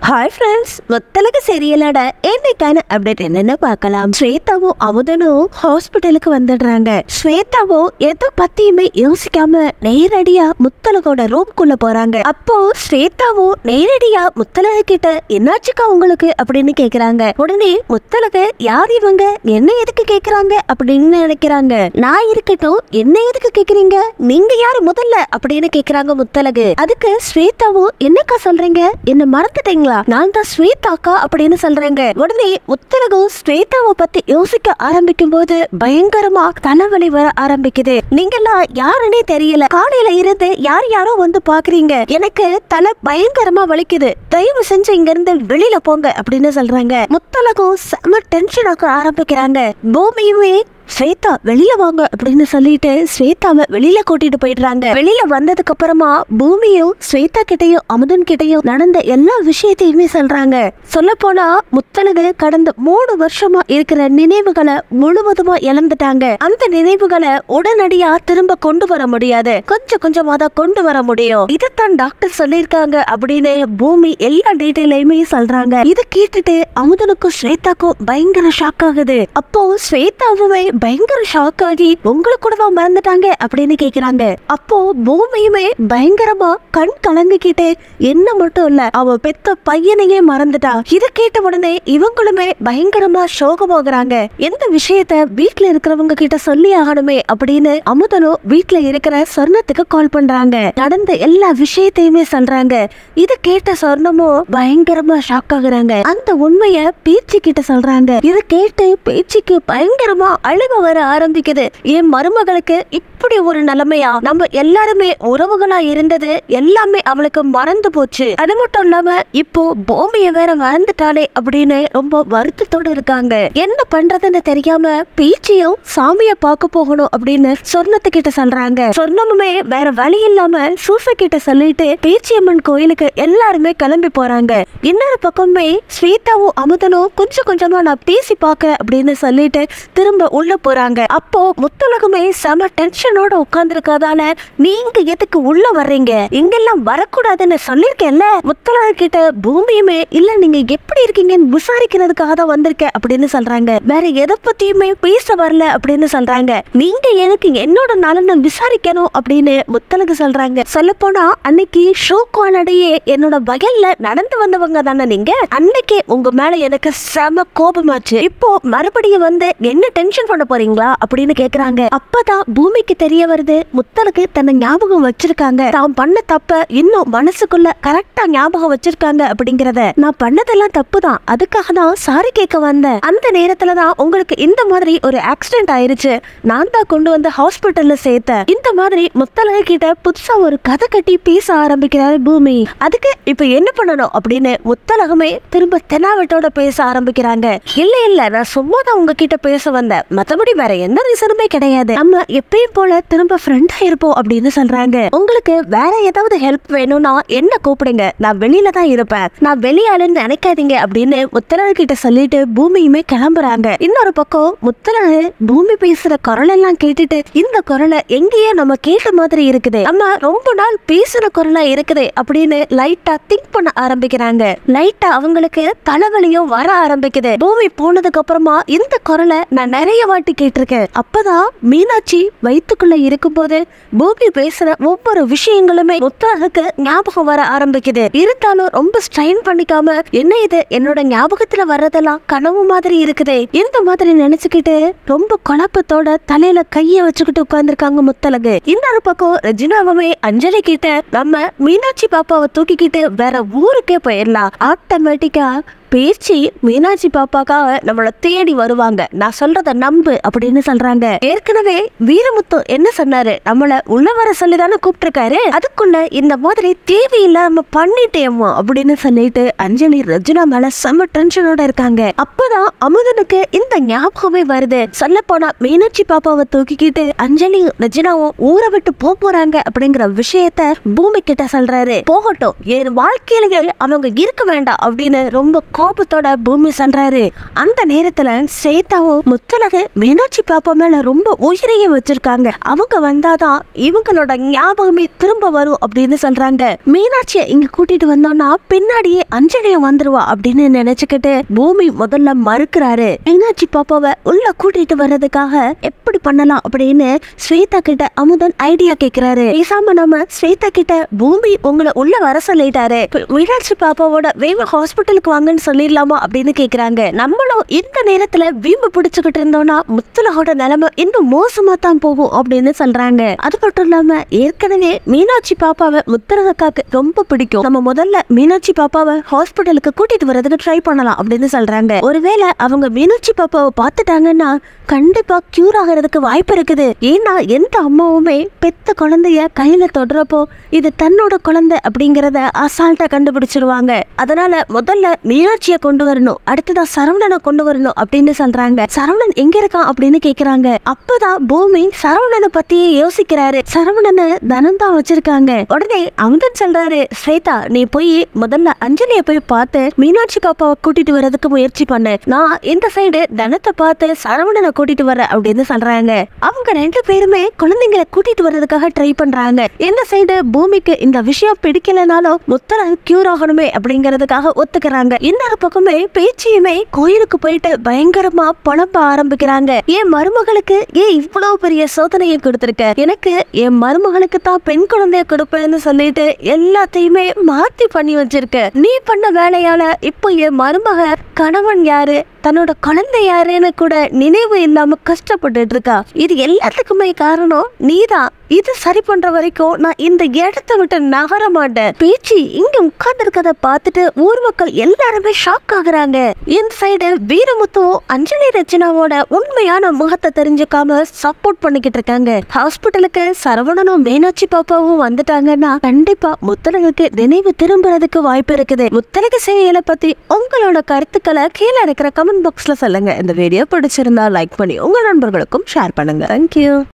hi friends ஒத்தலகு சீரியலோட இன்னைக்கான update என்னன்னு பார்க்கலாம் ஸ்வேதாவும் அமுதனும் ஹாஸ்பிட்டலுக்கு வந்துடுறாங்க ஸ்வேதாவும் எதை பத்தியுமே யோசிக்காம நேரடியா முத்தலகோட ரூம்குள்ள போறாங்க அப்போ ஸ்வேதாவும் நேரடியா முத்தலக கிட்ட என்னாச்சுக்கா உங்களுக்கு அப்படின்னு கேக்குறாங்க உடனே முத்தலக யார் இவங்க என்ன எதுக்கு கேக்குறாங்க அப்படின்னு நினைக்கிறாங்க நான் இருக்கட்டும் என்ன எதுக்கு கேக்குறீங்க நீங்க யாரு முதல்ல அப்படின்னு கேக்குறாங்க முத்தலகு அதுக்கு ஸ்வேதாவும் என்னக்கா சொல்றீங்க என்ன மறந்துட்டீங்களா நான் தான் ஸ்வேதாக்கா அப்படின்னு சொல்றேங்க உடனே முத்தலகும் ஸ்வேதாவை பத்தி யோசிக்க ஆரம்பிக்கும் போது பயங்கரமா தலைவலி வர ஆரம்பிக்குது நீங்கெல்லாம் யாருன்னே தெரியல காலையில இருந்து யார் யாரோ வந்து பாக்குறீங்க எனக்கு தலை பயங்கரமா வலிக்குது தயவு செஞ்சு இங்க இருந்து வெளியில போங்க அப்படின்னு சொல்றாங்க முத்தலகும் செம டென்ஷன் ஆக ஆரம்பிக்கிறாங்க பூமியுமே ஸ்வேதா வெளியில வாங்க அப்படின்னு சொல்லிட்டு ஸ்வேதாவை வெளியில கூட்டிட்டு போயிடுறாங்க வெளியில வந்ததுக்கு அப்புறமா பூமியும் ஸ்வேதா கிட்டயும் அமுதன் கிட்டயும் நடந்த எல்லா விஷயத்தையுமே சொல்றாங்க சொல்ல போனா முத்தலகு கடந்த மூணு வருஷமா இருக்கிற நினைவுகளை முழுவதுமா இழந்துட்டாங்க அந்த நினைவுகளை உடனடியா திரும்ப கொண்டு வர முடியாது கொஞ்சம் கொஞ்சமா தான் கொண்டு வர முடியும் இதைத்தான் டாக்டர் சொல்லியிருக்காங்க அப்படின்னு பூமி எல்லா டீட்டெயிலையுமே சொல்றாங்க இதை கேட்டுட்டு அமுதனுக்கும் ஸ்வேதாக்கும் பயங்கர ஷாக் ஆகுது அப்போ ஸ்வேதாவுமே பயங்கர ஷாக் ஆகி உங்களுக்கு கூடவா மறந்துட்டாங்க அப்படின்னு கேக்குறாங்க அப்போ பூமியுமே பயங்கரமா கண் கலங்கிக்கிட்டே என்ன மட்டும் இல்ல அவ பெத்த பையனையே மறந்துட்டா இத கேட்ட உடனே இவங்களுமே பயங்கரமா சோகமாகறாங்க எந்த விஷயத்த வீட்ல இருக்கிறவங்க கிட்ட சொல்லி ஆகணுமே அப்படின்னு அமுதனும் வீட்ல இருக்கிற சொர்ணத்துக்கு கால் பண்றாங்க நடந்த எல்லா விஷயத்தையுமே சொல்றாங்க இத கேட்ட சொர்ணமும் பயங்கரமா ஷாக் ஆகுறாங்க அந்த உண்மைய பேச்சு கிட்ட சொல்றாங்க இத கேட்டு பேச்சுக்கு பயங்கரமா அழுக வர ஆரம்பிக்குது என் மருமகளுக்கு இப்படி ஒரு நிலைமையா நம்ம எல்லாருமே உறவுகளா இருந்தது எல்லாமே அவளுக்கு மறந்து போச்சு அது மட்டும் இல்லாம இப்போ பூமிய வேற மறந்துட்டாளே அப்படின்னு ரொம்ப வருத்தத்தோட இருக்காங்க என்ன பண்றதுன்னு தெரியாம பேச்சியும் சாமிய பார்க்க போகணும் அப்படின்னு சொர்ணத்துக்கிட்ட சொல்றாங்க சொர்ணமுமே வேற வழி இல்லாம சூச கிட்ட சொல்லிட்டு பேச்சியம்மன் கோயிலுக்கு எல்லாருமே கிளம்பி போறாங்க இன்னொரு பக்கமே ஸ்வேதாவும் அமுதனும் கொஞ்சம் கொஞ்சமா நான் பேசி பார்க்க அப்படின்னு சொல்லிட்டு திரும்ப உள்ள போறாங்க அப்போ முத்தலகுமே செம டென்ஷனோட உட்கார்ந்துருக்கதால நீங்க எதுக்கு உள்ள வர்றீங்க இங்கெல்லாம் வரக்கூடாதுன்னு சொல்லிருக்கேன்ல முத்தலகு கிட்ட பூமியுமே இல்ல நீங்க எப்படி இருக்கீங்கன்னு விசாரிக்கிறதுக்காக தான் வந்திருக்கேன் அப்படின்னு சொல்றாங்க வேற எதை பத்தியுமே பேச வரல அப்படின்னு சொல்றாங்க நீங்க எனக்கு என்னோட நலனை விசாரிக்கணும் அப்படின்னு முத்தலகு சொல்றாங்க சொல்ல போனா அன்னைக்கு ஷோ காலடையே என்னோட வயல்ல நடந்து வந்தவங்க தானே நீங்க அன்னைக்கு உங்க மேல எனக்கு செம கோபமாச்சு இப்போ மறுபடியும் வந்து என்ன டென்ஷன் பண்ண போறீங்களா அப்படின்னு கேக்குறாங்க அப்பதான் பூமிக்கு தெரிய வருது முத்தலுக்கு தன்னை ஞாபகம் வச்சிருக்காங்க தான் பண்ண தப்ப இன்னும் மனசுக்குள்ள கரெக்டா ஞாபகம் வச்சிருக்காங்க அப்படிங்கறத நான் பண்ணதெல்லாம் தப்பு தான் அதுக்காக தான் சாரி கேட்க வந்தேன் அந்த நேரத்துல தான் உங்களுக்கு இந்த மாதிரி ஒரு ஆக்சிடென்ட் ஆயிருச்சு நான் தான் கொண்டு வந்து ஹாஸ்பிட்டல்ல சேர்த்தேன் இந்த மாதிரி முத்தலக கிட்ட புதுசா ஒரு கதை கட்டி பேச ஆரம்பிக்கிறாரு பூமி அதுக்கு இப்ப என்ன பண்ணணும் அப்படின்னு முத்தலகமே திரும்ப தெனாவட்டோட பேச ஆரம்பிக்கிறாங்க இல்ல இல்ல நான் சும்மா தான் உங்ககிட்ட பேச வந்தேன் மத்தபடி வேற எந்த ரீசனுமே கிடையாது நம்ம எப்பயும் போல திரும்ப ஃப்ரெண்டா இருப்போம் அப்படின்னு சொல்றாங்க உங்களுக்கு வேற ஏதாவது ஹெல்ப் வேணும்னா என்ன கூப்பிடுங்க நான் வெளியில தான் இருப்பேன் நான் வெளியாளுன்னு நினைக்காதீங்க அப்படின்னு முத்தலகு கிட்ட சொல்லிட்டு பூமியுமே கிளம்புறாங்க இன்னொரு பக்கம் முத்தலகு பூமி பேசுற குரல் எல்லாம் கேட்டுட்டு இந்த குரலை எங்கேயோ நம்ம கேட்ட மாதிரி இருக்குது நம்ம ரொம்ப நாள் பேசுற குரலா இருக்குது அப்படின்னு லைட்டா திங்க் பண்ண ஆரம்பிக்கிறாங்க லைட்டா அவங்களுக்கு தலைவலியும் வர ஆரம்பிக்குது பூமி போனதுக்கு அப்புறமா இந்த குரலை நான் நிறைய வாட்டி கேட்டிருக்கேன் அப்பதான் மீனாட்சி வயித்துக்குள்ள இருக்கும்போது பூமி பேசுற ஒவ்வொரு விஷயங்களுமே முத்தழகுக்கு ஞாபகம் வர ஆரம்பிக்குது இருந்தாலும் ரொம்ப ஸ்ட்ரெயின் பண்ணிக்காம என்ன இது என்னோட ஞாபகத்துல வர்றதெல்லாம் கனவு மாதிரி இருக்குதே இந்த மாதிரி நினைச்சுக்கிட்டு ரொம்ப குழப்பத்தோட தலையில கைய வச்சுக்கிட்டு உட்கார்ந்துருக்காங்க முத்தழகு இன்னொரு பக்கம் ரெஜினாவுமே அஞ்சலி கிட்ட நம்ம மீனாட்சி பாப்பாவை தூக்கிக்கிட்டு வேற ஊருக்கே போயிடலாம் ஆட்டோமேட்டிக்கா பேச்சு மீனாட்சி பாப்பாக்காக நம்மள தேடி வருவாங்க நான் சொல்றத நம்பு அப்படின்னு சொல்றாங்க ஏற்கனவே வீரமுத்து என்ன சொன்னாரு நம்மள உள்ள வர சொல்லி தானே கூப்பிட்டிருக்காரு அதுக்குள்ள இந்த மாதிரி தேவையில்லாம பண்ணிட்டேமோ அப்படின்னு சொல்லிட்டு அஞ்சலி ரஜினா மேல செம்ம டென்ஷனோட இருக்காங்க அப்பதான் அமுதனுக்கு இந்த ஞாபகமே வருது சொல்ல போனா மீனாட்சி பாப்பாவை தூக்கிக்கிட்டு அஞ்சலி ரஜினாவும் ஊரை விட்டு போக போறாங்க அப்படிங்கிற விஷயத்த பூமி கிட்ட சொல்றாரு போகட்டும் என் வாழ்க்கையில அவங்க இருக்க வேண்டாம் அப்படின்னு ரொம்ப கோபத்தோட பூமி சொல்றாரு அந்த நேரத்துல ஸ்வேதாவும் முத்தலகு மீனாட்சி பாப்பா மேல ரொம்ப உயிரையே வச்சிருக்காங்க அவங்க வந்தாதான் இவங்களோட ஞாபகமே திரும்ப வரும் அப்படின்னு சொல்றாங்க மீனாட்சியை இங்க கூட்டிட்டு வந்தோம்னா பின்னாடியே அஞ்சலியும் வந்துருவா அப்படின்னு நினைச்சுக்கிட்டு பூமி முதல்ல மறுக்கிறாரு மீனாட்சி பாப்பாவை உள்ள கூட்டிட்டு வர்றதுக்காக எப்படி பண்ணலாம் அப்படின்னு ஸ்வேதா கிட்ட அமுதன் ஐடியா கேக்குறாரு பேசாம நம்ம ஸ்வேதா கிட்ட பூமி உங்களை உள்ள வர சொல்லிட்டாரு இப்ப மீனாட்சி பாப்பாவோட வேவ ஹாஸ்பிட்டலுக்கு வாங்கன்னு சொல்லிடலாமா அப்படின்னு கேக்குறாங்க நம்மளும் இந்த நேரத்துல வீம்பு பிடிச்சுக்கிட்டு இருந்தோம்னா முத்துலகோட நிலைமை இன்னும் மோசமா தான் போகும் அப்படின்னு சொல்றாங்க அது மட்டும் இல்லாம ஏற்கனவே மீனாட்சி பாப்பாவை முத்துலகாக்கு ரொம்ப பிடிக்கும் நம்ம முதல்ல மீனாட்சி பாப்பாவை ஹாஸ்பிட்டலுக்கு கூட்டிட்டு வர்றதுக்கு ட்ரை பண்ணலாம் அப்படின்னு சொல்றாங்க ஒருவேளை அவங்க மீனாட்சி பாப்பாவை பார்த்துட்டாங்கன்னா கண்டிப்பா கியூர் ஆகிறதுக்கு வாய்ப்பு இருக்குது ஏன்னா எந்த அம்மாவுமே பெத்த குழந்தைய கையில தொடுறப்போ இது தன்னோட குழந்தை அப்படிங்கறத அசால்ட்டா கண்டுபிடிச்சிருவாங்க அதனால முதல்ல மீனாட்சிய கொண்டு வரணும் அடுத்ததா சரவணனை கொண்டு வரணும் அப்படின்னு சொல்றாங்க சரவணன் எங்க இருக்கான் அப்படின்னு கேக்குறாங்க அப்பதான் பூமி சரவணனை பத்தியே யோசிக்கிறாரு சரவணனை தனம் தான் வச்சிருக்காங்க உடனே அமுதன் சொல்றாரு ஸ்வேதா நீ போய் முதல்ல அஞ்சலிய போய் பார்த்து மீனாட்சி பாப்பாவை கூட்டிட்டு வர்றதுக்கு முயற்சி பண்ணு நான் இந்த சைடு தனத்தை பார்த்து சரவணனை கூட்டிட்டு வரேன் அப்படின்னு சொல்றாங்க அவங்க ரெண்டு பேருமே குழந்தைங்களை கூட்டிட்டு வர்றதுக்காக ட்ரை பண்றாங்க இந்த சைடு பூமிக்கு இந்த விஷயம் பிடிக்கலனாலும் முத்தரன் கியூர் ஆகணுமே அப்படிங்கறதுக்காக ஒத்துக்கிறாங்க இன்னொரு பக்கமே பேச்சியுமே கோயிலுக்கு போயிட்டு பயங்கரமா புலம்ப ஆரம்பிக்கிறாங்க என் மருமகளுக்கு ஏன் இவ்வளவு பெரிய சோதனையை கொடுத்திருக்க எனக்கு என் மருமகளுக்கு தான் பெண் குழந்தைய கொடுப்பேன்னு சொல்லிட்டு எல்லாத்தையுமே மாத்தி பண்ணி வச்சிருக்க நீ பண்ண வேலையால இப்போ என் மருமக கணவன் யாரு தன்னோட குழந்தை யாருன்னு கூட நினைவு இல்லாம கஷ்டப்பட்டுட்டு இருக்கா இது எல்லாத்துக்குமே காரணம் நீதான் இது சரி பண்ற வரைக்கும் நான் இந்த இடத்தை விட்டு நகர மாட்டேன் பேச்சு இங்க உட்கார்ந்து இருக்கத பார்த்துட்டு ஊர் மக்கள் எல்லாருமே ஷாக் ஆகுறாங்க இந்த சைடு வீரமுத்துவும் அஞ்சலி ரச்சனாவோட உண்மையான முகத்தை தெரிஞ்சுக்காம சப்போர்ட் பண்ணிக்கிட்டு இருக்காங்க ஹாஸ்பிட்டலுக்கு சரவணனும் மீனாட்சி பாப்பாவும் வந்துட்டாங்கன்னா கண்டிப்பா முத்தலகுக்கு நினைவு திரும்புறதுக்கு வாய்ப்பு இருக்குது முத்தலகு செயலை பத்தி உங்களோட கருத்துக்களை கீழே இருக்கிற கமெண்ட் பாக்ஸ்ல சொல்லுங்க இந்த வீடியோ பிடிச்சிருந்தா லைக் பண்ணி உங்க நண்பர்களுக்கும் ஷேர் பண்ணுங்க தேங்க்யூ